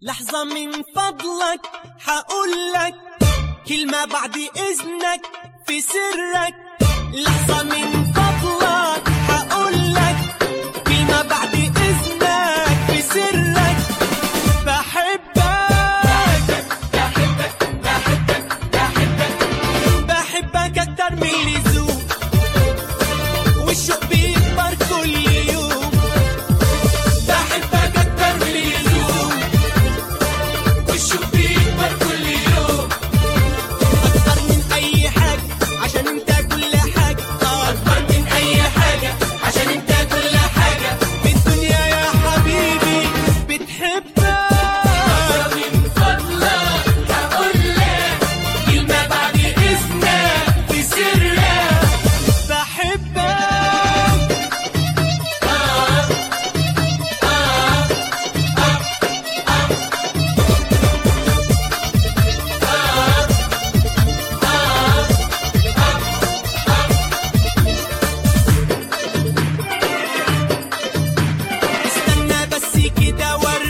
لحظة من فضلك حقولك كلمة بعد إذنك في سرك لحظة من فضلك حقولك كلمة بعد إذنك في سرك بحبك بحبك أكتر من اللزوم والشوق بيكبر كل يوم بحبك أكتر من اللزوم والشوق بيكبر كل يوم أكتر من أي حاجة عشان أنت كل حاجة أكتر من أي حاجة عشان أنت كل حاجة في الدنيا يا حبيبي بتحبك من فضلك هقولك كلمة بعد إذنك في سرك بحبك استنى بس كده ورا